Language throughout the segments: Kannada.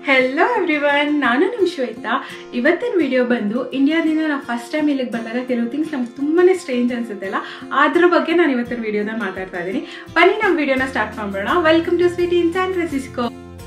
ಹೆಲೋ ಎವ್ರಿವನ್ ನಾನು ನಿಮ್ಮ ಶ್ವೇತಾ ಇವತ್ತಿನ ವಿಡಿಯೋ ಬಂದು ಇಂಡಿಯಾದಿಂದ ನಾವು ಫಸ್ಟ್ ಟೈಮ್ ಇಲ್ಲಿಗೆ ಬಂದಾಗ ಕೆಲವು ಥಿಂಗ್ಸ್ ನಮ್ಗೆ ತುಂಬಾ ಸ್ಟ್ರೇಂಜ್ ಅನ್ಸುತ್ತೆ ಅಲ್ಲ ಅದ್ರ ಬಗ್ಗೆ ನಾನು ಇವತ್ತಿನ ವಿಡಿಯೋದ ಮಾತಾಡ್ತಾ ಇದ್ದೀನಿ ಬನ್ನಿ ನಮ್ಮ ವಿಡಿಯೋನ ಸ್ಟಾರ್ಟ್ ಮಾಡೋಣ welcome to sweet in San Francisco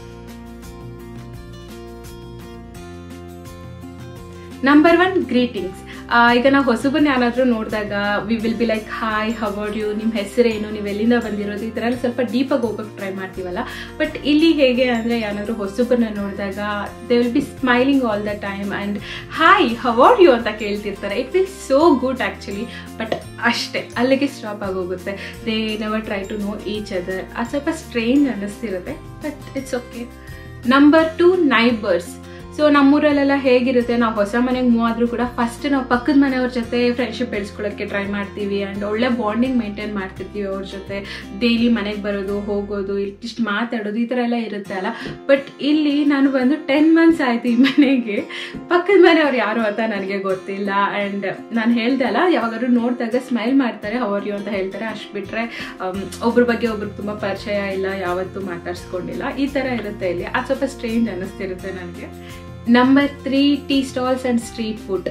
number one greetings ಈಗ ನಾವು ಹೊಸಬನ್ನ ಯಾರಾದರೂ ನೋಡಿದಾಗ we will be like hi how are you ನಿಮ್ಮ ಹೆಸರೇನು ನೀವು ಎಲ್ಲಿಂದ ಬಂದಿರೋದು ಈ ಥರ ಎಲ್ಲ ಸ್ವಲ್ಪ ಡೀಪಾಗಿ ಹೋಗೋಕೆ ಟ್ರೈ ಮಾಡ್ತೀವಲ್ಲ ಬಟ್ ಇಲ್ಲಿ ಹೇಗೆ ಅಂದರೆ ಯಾರಾದರೂ ಹೊಸಬನ್ನ ನೋಡಿದಾಗ they will be smiling all the time and hi how are you ಅಂತ ಕೇಳ್ತಿರ್ತಾರೆ it will so good actually but ಅಷ್ಟೇ ಅಲ್ಲಿಗೆ ಸ್ಟಾಪ್ ಆಗೋಗುತ್ತೆ they never try to know each other ಅದು ಸ್ವಲ್ಪ ಸ್ಟ್ರೇಂಜ್ ಅನ್ನಿಸ್ತಿರುತ್ತೆ but it's okay number two neighbours so ನಮ್ಮೂರಲ್ಲೆಲ್ಲ ಹೇಗಿರುತ್ತೆ ನಾವು ಹೊಸ ಮನೆಗೆ ಮೂವ್ ಆದರೂ ಕೂಡ ಫಸ್ಟ್ ನಾವು ಪಕ್ಕದ ಮನೆಯವ್ರ ಜೊತೆ ಫ್ರೆಂಡ್ಶಿಪ್ ಬೆಳೆಸ್ಕೊಳ್ಳೋಕ್ಕೆ ಟ್ರೈ ಮಾಡ್ತೀವಿ ಆ್ಯಂಡ್ ಒಳ್ಳೆ ಬಾಂಡಿಂಗ್ ಮೇಂಟೈನ್ ಮಾಡ್ತಿರ್ತೀವಿ ಅವ್ರ ಜೊತೆ ಡೈಲಿ ಮನೆಗೆ ಬರೋದು ಹೋಗೋದು ಇಷ್ಟಿಷ್ಟು ಮಾತಾಡೋದು ಈ ಥರ ಎಲ್ಲ ಇರುತ್ತೆ ಅಲ್ಲ ಬಟ್ ಇಲ್ಲಿ ನಾನು ಬಂದು ಟೆನ್ ಮಂತ್ಸ್ ಆಯ್ತು ಈ ಮನೆಗೆ ಪಕ್ಕದ ಮನೆಯವ್ರು ಯಾರು ಅಂತ ನನಗೆ ಗೊತ್ತಿಲ್ಲ ಆ್ಯಂಡ್ ನಾನು ಹೇಳ್ದೆ ಅಲ್ಲ ಯಾವಾಗಾದ್ರೂ ನೋಡಿದಾಗ ಸ್ಮೈಲ್ ಮಾಡ್ತಾರೆ ಅವರ್ ಯು ಅಂತ ಹೇಳ್ತಾರೆ ಅಷ್ಟು ಬಿಟ್ಟರೆ ಒಬ್ರ ಬಗ್ಗೆ ಒಬ್ರಿಗೆ ತುಂಬ ಪರಿಚಯ ಇಲ್ಲ ಯಾವತ್ತೂ ಮಾತಾಡ್ಸ್ಕೊಂಡಿಲ್ಲ ಈ ಥರ ಇರುತ್ತೆ ಇಲ್ಲಿ ಅದು ಸ್ವಲ್ಪ ಸ್ಟ್ರೇಂಜ್ ಅನ್ನಿಸ್ತಿರುತ್ತೆ ನನಗೆ number three tea stalls and street food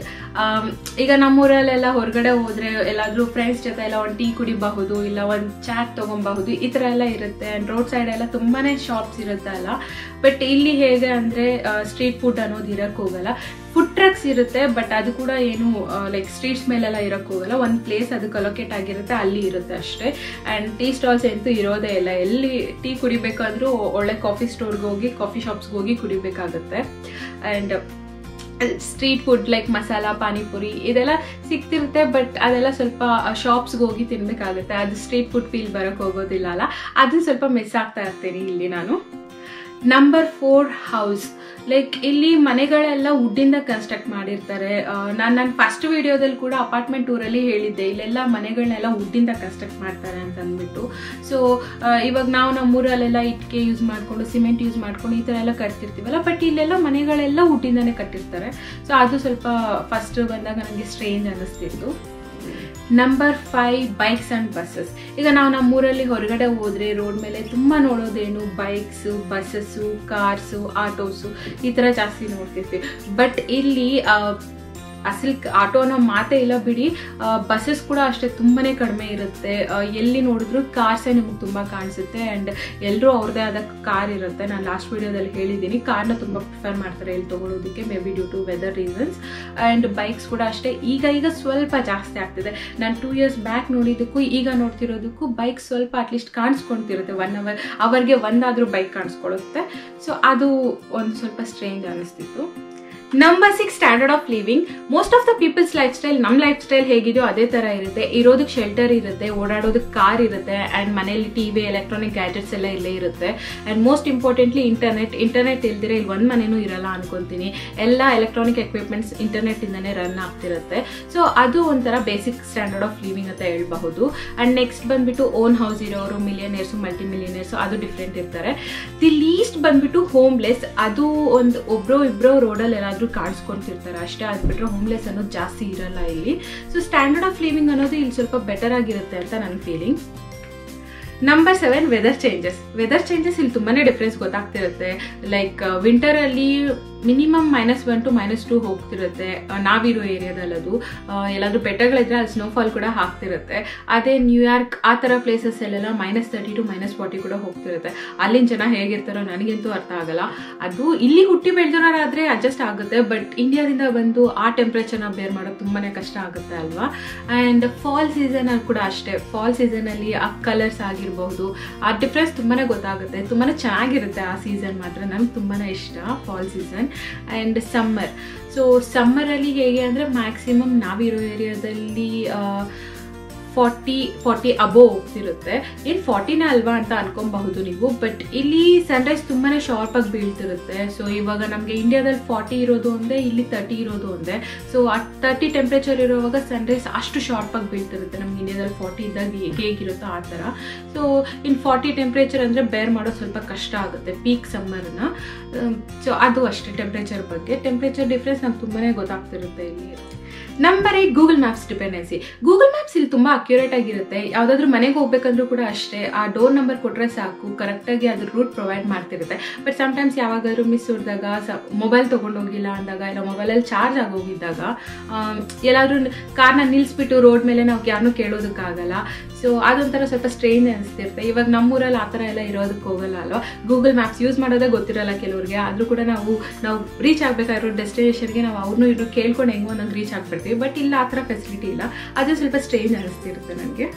ಈಗ ನಮ್ಮೂರಲ್ಲೆಲ್ಲ ಹೊರಗಡೆ ಹೋದರೆ ಎಲ್ಲಾದರೂ ಫ್ರೆಂಡ್ಸ್ ಜೊತೆ ಎಲ್ಲ ಒಂದು ಟೀ ಕುಡಿಬಹುದು ಇಲ್ಲ ಒಂದು ಚಾಟ್ ತೊಗೊಬಹುದು ಈ ಥರ ಎಲ್ಲ ಇರುತ್ತೆ ಆ್ಯಂಡ್ ರೋಡ್ ಸೈಡ್ ಎಲ್ಲ ತುಂಬಾ ಶಾಪ್ಸ್ ಇರುತ್ತೆ ಅಲ್ಲ ಬಟ್ ಇಲ್ಲಿ ಹೇಗೆ ಅಂದರೆ ಸ್ಟ್ರೀಟ್ ಫುಡ್ ಅನ್ನೋದು ಇರೋಕ್ಕೆ ಹೋಗಲ್ಲ ಫುಡ್ ಟ್ರಕ್ಸ್ ಇರುತ್ತೆ ಬಟ್ ಅದು ಕೂಡ ಏನು ಲೈಕ್ ಸ್ಟ್ರೀಟ್ಸ್ ಮೇಲೆಲ್ಲ ಇರೋಕ್ಕೆ ಹೋಗಲ್ಲ ಒಂದು ಪ್ಲೇಸ್ ಅದಕ್ಕೆ ಅಲೋಕೇಟ್ ಆಗಿರುತ್ತೆ ಅಲ್ಲಿ ಇರುತ್ತೆ ಅಷ್ಟೇ ಆ್ಯಂಡ್ ಟೀ ಸ್ಟಾಲ್ಸ್ ಅಂತೂ ಇರೋದೇ ಇಲ್ಲ ಎಲ್ಲಿ ಟೀ ಕುಡಿಬೇಕಾದ್ರೂ ಒಳ್ಳೆ ಕಾಫಿ ಸ್ಟೋರ್ಗೆ ಹೋಗಿ ಕಾಫಿ ಶಾಪ್ಸ್ಗೆ ಹೋಗಿ ಕುಡಿಬೇಕಾಗುತ್ತೆ and street food like masala panipuri ಇದೆಲ್ಲ ಸಿಗ್ತಿರುತ್ತೆ ಬಟ್ ಅದೆಲ್ಲ ಸ್ವಲ್ಪ ಶಾಪ್ಸ್ಗೆ ಹೋಗಿ ತಿನ್ಬೇಕಾಗುತ್ತೆ ಅದು ಸ್ಟ್ರೀಟ್ ಫುಡ್ ಫೀಲ್ ಬರೋಕ್ಕೆ ಹೋಗೋದಿಲ್ಲ ಅಲ್ಲ ಅದನ್ನ ಸ್ವಲ್ಪ ಮಿಸ್ ಆಗ್ತಾ ಇರ್ತೀನಿ ಇಲ್ಲಿ ನಾನು ನಂಬರ್ ಫೋರ್ ಹೌಸ್ ಲೈಕ್ ಇಲ್ಲಿ ಮನೆಗಳೆಲ್ಲ ವುಡ್ಡಿಂದ ಕನ್ಸ್ಟ್ರಕ್ಟ್ ಮಾಡಿರ್ತಾರೆ ನಾನು ನನ್ನ ಫಸ್ಟ್ ವಿಡಿಯೋದಲ್ಲಿ ಕೂಡ ಅಪಾರ್ಟ್ಮೆಂಟ್ ಟೂರಲ್ಲಿ ಹೇಳಿದ್ದೆ ಇಲ್ಲೆಲ್ಲ ಮನೆಗಳನ್ನೆಲ್ಲ ವುಡ್ಡಿಂದ ಕನ್ಸ್ಟ್ರಕ್ಟ್ ಮಾಡ್ತಾರೆ ಅಂತ ಅಂದ್ಬಿಟ್ಟು ಸೊ ಇವಾಗ ನಾವು ನಮ್ಮೂರಲ್ಲೆಲ್ಲ ಇಟ್ಟಿಗೆ ಯೂಸ್ ಮಾಡಿಕೊಂಡು ಸಿಮೆಂಟ್ ಯೂಸ್ ಮಾಡ್ಕೊಂಡು ಈ ಥರ ಎಲ್ಲ ಕಟ್ತಿರ್ತೀವಲ್ಲ ಬಟ್ ಇಲ್ಲೆಲ್ಲ ಮನೆಗಳೆಲ್ಲ ವುಡ್ಡಿಂದನೇ ಕಟ್ಟಿರ್ತಾರೆ ಸೊ ಅದು ಸ್ವಲ್ಪ ಫಸ್ಟ್ ಬಂದಾಗ ನನಗೆ ಸ್ಟ್ರೇಂಜ್ ಅನ್ನಿಸ್ತಿತ್ತು number five bikes and buses ಈಗ ನಾವು ನಮ್ಮೂರಲ್ಲಿ ಹೊರಗಡೆ ಹೋದರೆ ರೋಡ್ ಮೇಲೆ ತುಂಬ ನೋಡೋದೇನು ಬೈಕ್ಸು ಬಸ್ಸಸ್ಸು ಕಾರ್ಸು ಆಟೋಸು ಈ ಥರ ಜಾಸ್ತಿ ನೋಡ್ತಿರ್ತೀವಿ ಬಟ್ ಇಲ್ಲಿ ಅಸಲ್ ಆಟೋ ಅನ್ನೋ ಮಾತೇ ಇಲ್ಲ ಬಿಡಿ ಬಸ್ಸಸ್ ಕೂಡ ಅಷ್ಟೇ ತುಂಬಾ ಕಡಿಮೆ ಇರುತ್ತೆ ಎಲ್ಲಿ ನೋಡಿದ್ರು ಕಾರ್ಸೇ ನಿಮ್ಗೆ ತುಂಬ ಕಾಣಿಸುತ್ತೆ ಆ್ಯಂಡ್ ಎಲ್ಲರೂ ಅವ್ರದ್ದೇ ಆದ ಕಾರ್ ಇರುತ್ತೆ ನಾನು ಲಾಸ್ಟ್ ವೀಡಿಯೋದಲ್ಲಿ ಹೇಳಿದ್ದೀನಿ ಕಾರ್ನ ತುಂಬ ಪ್ರಿಫರ್ ಮಾಡ್ತಾರೆ ಇಲ್ಲಿ ತೊಗೊಳೋದಕ್ಕೆ maybe due to weather reasons and bikes ಕೂಡ ಅಷ್ಟೇ ಈಗ ಈಗ ಸ್ವಲ್ಪ ಜಾಸ್ತಿ ಆಗ್ತಿದೆ ನಾನು ಟೂ ಇಯರ್ಸ್ ಬ್ಯಾಕ್ ನೋಡಿದ್ದಕ್ಕೂ ಈಗ ನೋಡ್ತಿರೋದಕ್ಕೂ ಬೈಕ್ ಸ್ವಲ್ಪ ಅಟ್ಲೀಸ್ಟ್ ಕಾಣಿಸ್ಕೊಳ್ತಿರುತ್ತೆ ಒನ್ ಅವರ್ ಅವರ್ಗೆ ಒಂದಾದರೂ ಬೈಕ್ ಕಾಣಿಸ್ಕೊಳ್ಳುತ್ತೆ ಸೊ ಅದು ಒಂದು ಸ್ವಲ್ಪ ಸ್ಟ್ರೇಂಜ್ ಅನ್ನಿಸ್ತಿತ್ತು number six standard of living most of the peoples lifestyle ನಮ್ಮ ಲೈಫ್ ಸ್ಟೈಲ್ ಹೇಗಿದೆಯೋ ಅದೇ ಥರ ಇರುತ್ತೆ ಇರೋದಕ್ಕೆ ಶೆಲ್ಟರ್ ಇರುತ್ತೆ ಓಡಾಡೋದಕ್ಕೆ ಕಾರ್ ಇರುತ್ತೆ ಆ್ಯಂಡ್ ಮನೇಲಿ ಟಿ ವಿ ಎಲೆಕ್ಟ್ರಾನಿಕ್ ಗ್ಯಾಜೆಟ್ಸ್ ಎಲ್ಲ ಇಲ್ಲೇ ಇರುತ್ತೆ and most importantly internet internet ಇಲ್ದಿರ ಇಲ್ಲಿ ಒಂದು ಮನೇನೂ ಇರಲ್ಲ ಅನ್ಕೊತೀನಿ ಎಲ್ಲ ಎಲೆಕ್ಟ್ರಾನಿಕ್ ಎಕ್ವಿಪ್ಮೆಂಟ್ಸ್ ಇಂಟರ್ನೆಟ್ಟಿಂದನೇ ರನ್ ಆಗ್ತಿರುತ್ತೆ ಸೊ ಅದು ಒಂಥರ ಬೇಸಿಕ್ ಸ್ಟ್ಯಾಂಡರ್ಡ್ ಆಫ್ ಲಿವಿಂಗ್ ಅಂತ ಹೇಳ್ಬಹುದು ಆ್ಯಂಡ್ ನೆಕ್ಸ್ಟ್ ಬಂದ್ಬಿಟ್ಟು ಓನ್ ಹೌಸ್ ಇರೋರು ಮಿಲಿಯನೇರ್ಸು ಮಲ್ಟಿ ಮಿಲಿಯನೇರ್ಸು ಅದು ಡಿಫ್ರೆಂಟ್ ಇರ್ತಾರೆ ದಿ ಲೀಸ್ಟ್ ಬಂದ್ಬಿಟ್ಟು ಹೋಮ್ಲೆಸ್ ಅದು ಒಂದು ಒಬ್ರು ಇಬ್ಬರು ರೋಡಲ್ಲಿ ಎಲ್ಲಾದರೂ ಕಾಣಿಸ್ಕೊಂತಿರ್ತಾರೆ ಅಷ್ಟೇ ಅದ್ಬಿಟ್ರೆ ಹೋಮ್ಲೆಸ್ ಅನ್ನೋದು ಜಾಸ್ತಿ ಇರಲ್ಲ ಇಲ್ಲಿ ಸೊ ಸ್ಟ್ಯಾಂಡರ್ಡ್ ಆಫ್ ಲಿವಿಂಗ್ ಅನ್ನೋದು ಇಲ್ಲಿ ಸ್ವಲ್ಪ ಬೆಟರ್ ಆಗಿರುತ್ತೆ ಅಂತ ನನ್ನ feeling number seven weather changes weather changes ಇಲ್ಲಿ ತುಂಬಾನೇ ಡಿಫ್ರೆನ್ಸ್ ಗೊತ್ತಾಗ್ತಿರುತ್ತೆ ಲೈಕ್ ವಿಂಟರಲ್ಲಿ minimum minus one to minus two ಹೋಗ್ತಿರುತ್ತೆ ನಾವಿರೋ ಏರಿಯಾದಲ್ಲಿ ಅದು ಎಲ್ಲಾದ್ರೂ ಬೆಟ್ಟಗಳಿದ್ರೆ ಅಲ್ಲಿ ಸ್ನೋಫಾಲ್ ಕೂಡ ಆಗ್ತಿರುತ್ತೆ ಅದೇ ನ್ಯೂಯಾರ್ಕ್ ಆ ಥರ ಪ್ಲೇಸಸ್ಸಲ್ಲೆಲ್ಲ minus thirty to minus forty ಕೂಡ ಹೋಗ್ತಿರುತ್ತೆ ಅಲ್ಲಿನ ಜನ ಹೇಗಿರ್ತಾರೋ ನನಗಂತೂ ಅರ್ಥ ಆಗಲ್ಲ ಅದು ಇಲ್ಲಿ ಹುಟ್ಟಿ ಬೆಳೆದೋರಾದ್ರೆ ಅಡ್ಜಸ್ಟ್ ಆಗುತ್ತೆ ಬಟ್ ಇಂಡಿಯಾದಿಂದ ಬಂದು ಆ ಟೆಂಪ್ರೇಚರ್ನ ಬೇರ್ ಮಾಡೋದು ತುಂಬಾನೇ ಕಷ್ಟ ಆಗುತ್ತೆ ಅಲ್ವಾ ಆ್ಯಂಡ್ ಫಾಲ್ ಸೀಸನಲ್ಲಿ ಕೂಡ ಅಷ್ಟೇ ಫಾಲ್ ಸೀಸನಲ್ಲಿ ಆ ಕಲರ್ಸ್ ಆಗಿರಬಹುದು ಆ ಡಿಫ್ರೆನ್ಸ್ ತುಂಬಾನೇ ಗೊತ್ತಾಗುತ್ತೆ ತುಂಬಾನೇ ಚೆನ್ನಾಗಿರುತ್ತೆ ಆ ಸೀಸನ್ ಮಾತ್ರ ನನಗೆ ತುಂಬಾನೇ ಇಷ್ಟ fall season and summer so ಸಮ್ಮರಲ್ಲಿ ಹೇಗೆ ಅಂದರೆ ಮ್ಯಾಕ್ಸಿಮಮ್ ನಾವಿರೋ ಏರಿಯಾದಲ್ಲಿ ಫಾರ್ಟಿ ಫಾರ್ಟಿ ಅಬೋವ್ ಹೋಗ್ತಿರುತ್ತೆ ಏನು ಫಾರ್ಟಿನೇ ಅಲ್ವಾ ಅಂತ ಅನ್ಕೊಬಹುದು ನೀವು ಬಟ್ ಇಲ್ಲಿ ಸನ್ರೈಸ್ ತುಂಬಾ ಶಾರ್ಪಾಗಿ ಬೀಳ್ತಿರುತ್ತೆ ಸೊ ಇವಾಗ ನಮಗೆ ಇಂಡಿಯಾದಲ್ಲಿ ಫಾರ್ಟಿ ಇರೋದು ಒಂದೇ ಇಲ್ಲಿ ತರ್ಟಿ ಇರೋದು ಒಂದೇ ಸೊ ಆ ತರ್ಟಿ ಟೆಂಪ್ರೇಚರ್ ಇರುವಾಗ ಸನ್ರೈಸ್ ಅಷ್ಟು ಶಾರ್ಪಾಗಿ ಬೀಳ್ತಿರುತ್ತೆ ನಮ್ಗೆ ಇಂಡಿಯಾದಲ್ಲಿ ಫಾರ್ಟಿ ಇದ್ದಾಗ ಹೇಗಿರುತ್ತೋ ಆ ಥರ ಸೊ ಇನ್ ಫಾರ್ಟಿ ಟೆಂಪ್ರೇಚರ್ ಅಂದರೆ ಬೇರ್ ಮಾಡೋದು ಸ್ವಲ್ಪ ಕಷ್ಟ ಆಗುತ್ತೆ ಪೀಕ್ ಸಮ್ಮರ್ನ ಸೊ ಅದು ಅಷ್ಟೇ ಟೆಂಪ್ರೇಚರ್ ಬಗ್ಗೆ ಟೆಂಪ್ರೇಚರ್ ಡಿಫ್ರೆನ್ಸ್ ನಮ್ಗೆ ತುಂಬಾ ಗೊತ್ತಾಗ್ತಿರುತ್ತೆ ಇಲ್ಲಿ number eight Google Maps dependency Google Maps ಇಲ್ಲಿ ತುಂಬ ಅಕ್ಯುರೇಟ್ ಆಗಿರುತ್ತೆ ಯಾವುದಾದ್ರೂ ಮನೆಗೆ ಹೋಗ್ಬೇಕಂದ್ರೂ ಕೂಡ ಅಷ್ಟೇ ಆ ಡೋರ್ ನಂಬರ್ ಕೊಟ್ಟರೆ ಸಾಕು ಕರೆಕ್ಟಾಗಿ ಅದ್ರ ರೂಟ್ ಪ್ರೊವೈಡ್ ಮಾಡ್ತಿರುತ್ತೆ ಬಟ್ ಸಮ್ಟೈಮ್ಸ್ ಯಾವಾಗಾದ್ರೂ ಮಿಸ್ ಹೊಡೆದಾಗ ಸ ಮೊಬೈಲ್ ತೊಗೊಂಡೋಗಿಲ್ಲ ಅಂದಾಗ ಇಲ್ಲ ಮೊಬೈಲಲ್ಲಿ ಚಾರ್ಜ್ ಆಗೋಗಿದ್ದಾಗ ಎಲ್ಲಾದ್ರೂ ಕಾರ್ನ ನಿಲ್ಲಿಸ್ಬಿಟ್ಟು ರೋಡ್ ಮೇಲೆ ನಾವು ಯಾರನ್ನೂ ಕೇಳೋದಕ್ಕಾಗಲ್ಲ ಸೊ ಅದೊಂಥರ ಸ್ವಲ್ಪ ಸ್ಟ್ರೈನ್ ಅನಿಸ್ತಿರುತ್ತೆ ಇವಾಗ ನಮ್ಮೂರಲ್ಲಿ ಆ ಥರ ಎಲ್ಲ ಇರೋದಕ್ಕೆ ಹೋಗಲ್ಲ ಅಲ್ವಾ ಗೂಗಲ್ ಮ್ಯಾಪ್ಸ್ ಯೂಸ್ ಮಾಡೋದೇ ಗೊತ್ತಿರಲ್ಲ ಕೆಲವ್ರಿಗೆ ಆದರೂ ಕೂಡ ನಾವು ನಾವು ರೀಚ್ ಆಗಬೇಕಾಗಿರೋ ಡೆಸ್ಟಿನೇಷನ್ಗೆ ನಾವು ಅವ್ರನ್ನೂ ಇನ್ನು ಕೇಳ್ಕೊಂಡು ಹೆಂಗೋ ನಂಗೆ ರೀಚ್ ಆಗ್ಬಿಡ್ತೀವಿ ಬಟ್ ಇಲ್ಲ ಆ ಥರ ಫೆಸಿಲಿಟಿ ಇಲ್ಲ ಅದು ಸ್ವಲ್ಪ ಸ್ಟ್ರೈನ್ ಅನಿಸ್ತಿರುತ್ತೆ ನನಗೆ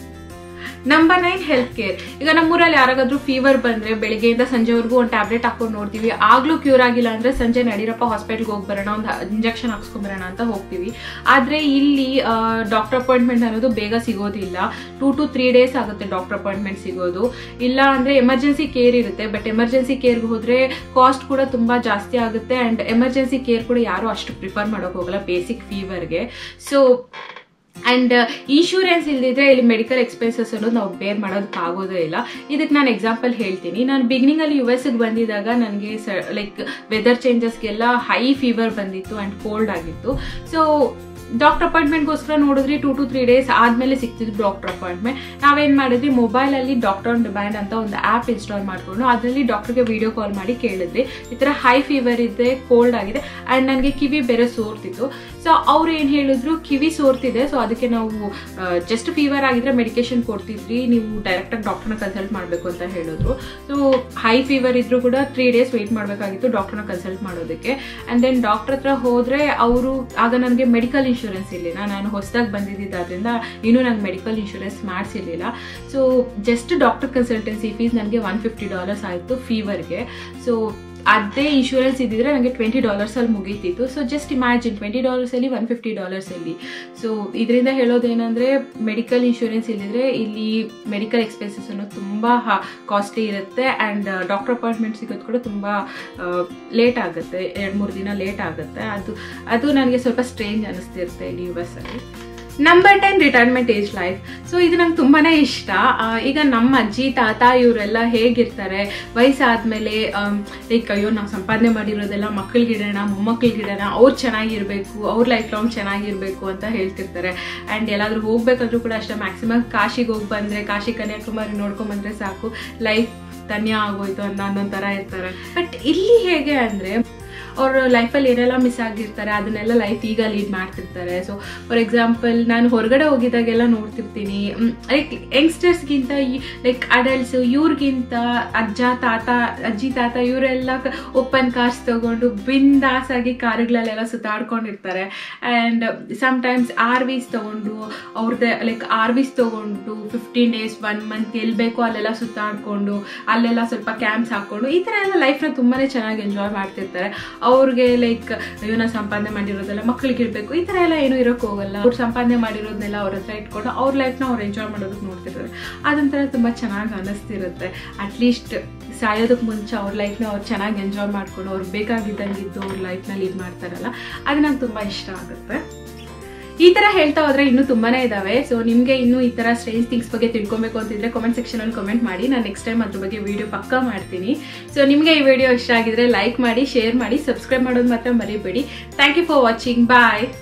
ನಂಬರ್ ನೈನ್ ಹೆಲ್ತ್ ಕೇರ್ ಈಗ ನಮ್ಮೂರಲ್ಲಿ ಯಾರಿಗಾದ್ರೂ ಫೀವರ್ ಬಂದರೆ ಬೆಳಿಗ್ಗೆಯಿಂದ ಸಂಜೆವರೆಗೂ ಒಂದು ಟ್ಯಾಬ್ಲೆಟ್ ಹಾಕೊಂಡು ನೋಡ್ತೀವಿ ಆಗಲೂ ಕ್ಯೂರ್ ಆಗಿಲ್ಲ ಅಂದರೆ ಸಂಜೆ ನಡೀರಪ್ಪ ಹಾಸ್ಪಿಟ್ಲ್ಗೆ ಹೋಗಿ ಬರೋಣ ಒಂದು ಇಂಜೆಕ್ಷನ್ ಹಾಕ್ಸ್ಕೊಂಬರೋಣ ಅಂತ ಹೋಗ್ತೀವಿ ಆದರೆ ಇಲ್ಲಿ ಡಾಕ್ಟರ್ ಅಪಾಯಿಂಟ್ಮೆಂಟ್ ಅನ್ನೋದು ಬೇಗ ಸಿಗೋದಿಲ್ಲ ಟೂ ಟು ತ್ರೀ ಡೇಸ್ ಆಗುತ್ತೆ ಡಾಕ್ಟರ್ ಅಪಾಯಿಂಟ್ಮೆಂಟ್ ಸಿಗೋದು ಇಲ್ಲ ಅಂದರೆ ಎಮರ್ಜೆನ್ಸಿ ಕೇರ್ ಇರುತ್ತೆ ಬಟ್ ಎಮರ್ಜೆನ್ಸಿ ಕೇರ್ಗೆ ಹೋದರೆ ಕಾಸ್ಟ್ ಕೂಡ ತುಂಬ ಜಾಸ್ತಿ ಆಗುತ್ತೆ ಆ್ಯಂಡ್ ಎಮರ್ಜೆನ್ಸಿ ಕೇರ್ ಕೂಡ ಯಾರೂ ಅಷ್ಟು ಪ್ರಿಫರ್ ಮಾಡೋಕೆ ಹೋಗಲ್ಲ ಬೇಸಿಕ್ ಫೀವರ್ಗೆ ಸೊ ಆ್ಯಂಡ್ ಇನ್ಶೂರೆನ್ಸ್ ಇಲ್ದಿದ್ರೆ ಇಲ್ಲಿ ಮೆಡಿಕಲ್ ಎಕ್ಸ್ಪೆನ್ಸಸ್ ಅನ್ನೋದು ನಾವು ಬೇರ್ ಮಾಡೋದಕ್ಕಾಗೋದೇ ಇಲ್ಲ ಇದಕ್ಕೆ ನಾನು ಎಕ್ಸಾಂಪಲ್ ಹೇಳ್ತೀನಿ ನಾನು ಬಿಗಿನಿಂಗಲ್ಲಿ ಯು ಎಸ್ಗೆ ಬಂದಿದ್ದಾಗ ನನಗೆ ಸ ಲೈಕ್ ವೆದರ್ ಚೇಂಜಸ್ಗೆಲ್ಲ ಹೈ ಫೀವರ್ ಬಂದಿತ್ತು ಆ್ಯಂಡ್ ಕೋಲ್ಡ್ ಆಗಿತ್ತು ಸೊ ಡಾಕ್ಟರ್ ಅಪಾಯಿಂಟ್ಮೆಂಟ್ಗೋಸ್ಕರ ನೋಡಿದ್ರಿ ಟೂ ಟು ತ್ರೀ ಡೇಸ್ ಆದಮೇಲೆ ಸಿಗ್ತಿದ್ದು ಡಾಕ್ಟರ್ ಅಪಾಯಿಂಟ್ಮೆಂಟ್ ನಾವೇನು ಮಾಡಿದ್ವಿ ಮೊಬೈಲಲ್ಲಿ ಡಾಕ್ಟರ್ ಆನ್ ಡಿಮ್ಯಾಂಡ್ ಅಂತ ಒಂದು ಆ್ಯಪ್ ಇನ್ಸ್ಟಾಲ್ ಮಾಡಿಕೊಂಡು ಅದರಲ್ಲಿ ಡಾಕ್ಟರ್ಗೆ ವಿಡಿಯೋ ಕಾಲ್ ಮಾಡಿ ಕೇಳಿದ್ವಿ ಈ ಥರ ಹೈ ಫೀವರ್ ಇದೆ ಕೋಲ್ಡ್ ಆಗಿದೆ ಆ್ಯಂಡ್ ನನಗೆ ಕಿವಿ ಬೇರೆ ಸೋರ್ತಿತ್ತು ಸೊ ಅವ್ರು ಏನು ಹೇಳಿದ್ರು ಕಿವಿ ಸೋರ್ತಿದೆ ಸೊ ಅದಕ್ಕೆ ನಾವು ಜಸ್ಟ್ ಫೀವರ್ ಆಗಿದ್ರೆ ಮೆಡಿಕೇಶನ್ ಕೊಡ್ತಿದ್ವಿ ನೀವು ಡೈರೆಕ್ಟಾಗಿ ಡಾಕ್ಟರ್ನ ಕನ್ಸಲ್ಟ್ ಮಾಡಬೇಕು ಅಂತ ಹೇಳಿದ್ರು ಸೊ ಹೈ ಫೀವರ್ ಇದ್ರೂ ಕೂಡ ತ್ರೀ ಡೇಸ್ ವೆಯ್ಟ್ ಮಾಡಬೇಕಾಗಿತ್ತು ಡಾಕ್ಟರ್ನ ಕನ್ಸಲ್ಟ್ ಮಾಡೋದಕ್ಕೆ ಆ್ಯಂಡ್ ದೆನ್ ಡಾಕ್ಟರ್ ಹತ್ರ ಹೋದರೆ ಅವರು ಆಗ ನನಗೆ ಮೆಡಿಕಲ್ ಇನ್ಶೂರೆನ್ಸ್ ಇರಲಿಲ್ಲ ನಾನು ಹೊಸದಾಗಿ ಬಂದಿದ್ದರಿಂದ ಇನ್ನೂ ನಂಗೆ ಮೆಡಿಕಲ್ ಇನ್ಶೂರೆನ್ಸ್ ಮಾಡಿಸಿರ್ಲಿಲ್ಲ so just doctor consultancy fees ನನಗೆ ಒನ್ ಫಿಫ್ಟಿ ಡಾಲರ್ಸ್ ಆಯಿತು ಫೀವರ್ಗೆ ಸೊ ಅದೇ ಇನ್ಶೂರೆನ್ಸ್ ಇದ್ದಿದ್ರೆ ನನಗೆ ಟ್ವೆಂಟಿ ಡಾಲರ್ಸಲ್ಲಿ ಮುಗೀತಿತ್ತು ಸೊ ಜಸ್ಟ್ ಇಮ್ಯಾಜಿನ್ ಟ್ವೆಂಟಿ ಡಾಲರ್ಸಲ್ಲಿ ಒನ್ ಫಿಫ್ಟಿ ಡಾಲರ್ಸಲ್ಲಿ ಸೊ ಇದರಿಂದ ಹೇಳೋದೇನೆಂದರೆ ಮೆಡಿಕಲ್ ಇನ್ಶೂರೆನ್ಸ್ ಇಲ್ಲಿದ್ರೆ ಇಲ್ಲಿ ಮೆಡಿಕಲ್ ಎಕ್ಸ್ಪೆನ್ಸಸ್ ಅನ್ನೋದು ತುಂಬ ಕಾಸ್ಟ್ಲಿ ಇರುತ್ತೆ ಆ್ಯಂಡ್ ಡಾಕ್ಟರ್ ಅಪಾಯಿಂಟ್ಮೆಂಟ್ ಸಿಗೋದು ಕೂಡ ತುಂಬ ಲೇಟ್ ಆಗುತ್ತೆ ಎರಡು ಮೂರು ದಿನ ಲೇಟ್ ಆಗುತ್ತೆ ಅದು ಅದು ನನಗೆ ಸ್ವಲ್ಪ ಸ್ಟ್ರೇಂಜ್ ಅನ್ನಿಸ್ತಿರುತ್ತೆ ಇಲ್ಲಿ ಯು ಎಸ್ ಅಲ್ಲಿ number ten retirement age life so ಇದು ನಂಗೆ ತುಂಬಾ ಇಷ್ಟ ಈಗ ನಮ್ಮ ಅಜ್ಜಿ ತಾತ ಇವರೆಲ್ಲ ಹೇಗಿರ್ತಾರೆ ವಯಸ್ಸಾದ್ಮೇಲೆ ಲೈಕ್ ಅಯ್ಯೋ ನಾವು ಸಂಪಾದನೆ ಮಾಡಿರೋದೆಲ್ಲ ಮಕ್ಕಳಿಗಿಡೋಣ ಮೊಮ್ಮಕ್ಕಳಿಗಿಡೋಣ ಅವ್ರು ಚೆನ್ನಾಗಿರ್ಬೇಕು ಅವ್ರ ಲೈಫ್ ಲಾಂಗ್ ಚೆನ್ನಾಗಿರ್ಬೇಕು ಅಂತ ಹೇಳ್ತಿರ್ತಾರೆ ಆ್ಯಂಡ್ ಎಲ್ಲಾದ್ರೂ ಹೋಗ್ಬೇಕಂದ್ರೂ ಕೂಡ ಅಷ್ಟೇ ಮ್ಯಾಕ್ಸಿಮಮ್ ಕಾಶಿಗೆ ಹೋಗಿ ಬಂದರೆ ಕಾಶಿ ಕನ್ಯಾಕುಮಾರಿ ನೋಡ್ಕೊಂಬಂದ್ರೆ ಸಾಕು ಲೈಫ್ ಧನ್ಯ ಆಗೋಯ್ತು ಅನ್ನೋ ಅನ್ನೊಂದು ಥರ ಇರ್ತಾರೆ ಬಟ್ ಇಲ್ಲಿ ಹೇಗೆ ಅಂದರೆ ಅವ್ರ ಲೈಫಲ್ಲಿ ಏನೆಲ್ಲ ಮಿಸ್ ಆಗಿರ್ತಾರೆ ಅದನ್ನೆಲ್ಲ ಲೈಫ್ ಈಗ ಲೀಡ್ ಮಾಡ್ತಿರ್ತಾರೆ ಸೊ ಫಾರ್ ಎಕ್ಸಾಂಪಲ್ ನಾನು ಹೊರಗಡೆ ಹೋಗಿದಾಗೆಲ್ಲ ನೋಡ್ತಿರ್ತೀನಿ ಲೈಕ್ ಯಂಗ್ಸ್ಟರ್ಸ್ಗಿಂತ ಲೈಕ್ ಅಡಲ್ಟ್ಸ್ ಇವ್ರಿಗಿಂತ ಅಜ್ಜ ತಾತ ಅಜ್ಜಿ ತಾತ ಇವರೆಲ್ಲ ಓಪನ್ ಕಾರ್ಸ್ ತಗೊಂಡು ಬಿಂದಾಸ್ ಆಗಿ ಕಾರುಗಳಲ್ಲೆಲ್ಲ ಸುತ್ತಾಡ್ಕೊಂಡಿರ್ತಾರೆ ಆ್ಯಂಡ್ ಸಮ್ಟೈಮ್ಸ್ ಆರ್ ವಿಸ್ ತಗೊಂಡು ಅವ್ರದ್ದೇ ಲೈಕ್ ಆರ್ ವಿಸ್ ತಗೊಂಡು ಫಿಫ್ಟೀನ್ ಡೇಸ್ ಒನ್ ಮಂತ್ ಎಲ್ಲಿ ಬೇಕೋ ಅಲ್ಲೆಲ್ಲ ಸುತ್ತಾಡ್ಕೊಂಡು ಅಲ್ಲೆಲ್ಲ ಸ್ವಲ್ಪ ಕ್ಯಾಂಪ್ಸ್ ಹಾಕ್ಕೊಂಡು ಈ ಥರ ಎಲ್ಲ ಲೈಫ್ನ ತುಂಬಾ ಚೆನ್ನಾಗಿ ಎಂಜಾಯ್ ಮಾಡ್ತಿರ್ತಾರೆ ಅವ್ರಿಗೆ ಲೈಕ್ ಅಯ್ಯೋ ನಾನು ಸಂಪಾದನೆ ಮಾಡಿರೋದೆಲ್ಲ ಮಕ್ಳಿಗೆ ಇರಬೇಕು ಈ ಥರ ಎಲ್ಲ ಏನೂ ಇರೋಕ್ಕೆ ಹೋಗಲ್ಲ ಅವ್ರು ಸಂಪಾದನೆ ಮಾಡಿರೋದನ್ನೆಲ್ಲ ಅವ್ರ ಹತ್ರ ಇಟ್ಕೊಂಡು ಅವ್ರ ಲೈಫ್ನ ಅವ್ರು ಎಂಜಾಯ್ ಮಾಡೋದಕ್ಕೆ ನೋಡ್ತಿರ್ತಾರೆ ಅದೊಂಥರ ತುಂಬ ಚೆನ್ನಾಗಿ ಅನ್ನಿಸ್ತಿರುತ್ತೆ ಅಟ್ಲೀಸ್ಟ್ ಸಾಯೋದಕ್ಕೆ ಮುಂಚೆ ಅವ್ರ ಲೈಫ್ನ ಅವ್ರು ಚೆನ್ನಾಗಿ ಎಂಜಾಯ್ ಮಾಡ್ಕೊಂಡು ಅವ್ರಿಗೆ ಬೇಕಾಗಿದ್ದಂಗಿದ್ದು ಅವ್ರ ಲೈಫ್ನ ಲೀಡ್ ಮಾಡ್ತಾರಲ್ಲ ಅದು ನಂಗೆ ತುಂಬ ಇಷ್ಟ ಆಗುತ್ತೆ ಈ ತರ ಹೇಳ್ತಾ ಹೋದ್ರೆ ಇನ್ನೂ ತುಂಬಾನೇ ಇದಾವೆ ಸೊ ನಿಮ್ಗೆ ಇನ್ನೂ ಈ ತರ ಸ್ಟ್ರೇಂಜ್ ಥಿಂಗ್ಸ್ ಬಗ್ಗೆ ತಿಳ್ಕೊಬೇಕು ಅಂತಿದ್ರೆ ಕಾಮೆಂಟ್ ಸೆಕ್ಷನ್ ಅಲ್ಲಿ ಕಮೆಂಟ್ ಮಾಡಿ ನಾನು ನೆಕ್ಸ್ಟ್ ಟೈಮ್ ಅದ್ರ ಬಗ್ಗೆ ವಿಡಿಯೋ ಪಕ್ಕಾ ಮಾಡ್ತೀನಿ ಸೊ ನಿಮ್ಗೆ ಈ ವಿಡಿಯೋ ಇಷ್ಟ ಆಗಿದ್ರೆ ಲೈಕ್ ಮಾಡಿ ಶೇರ್ ಮಾಡಿ ಸಬ್ಸ್ಕ್ರೈಬ್ ಮಾಡೋದು ಮಾತ್ರ ಮರಿಬೇಡಿ thank you for watching bye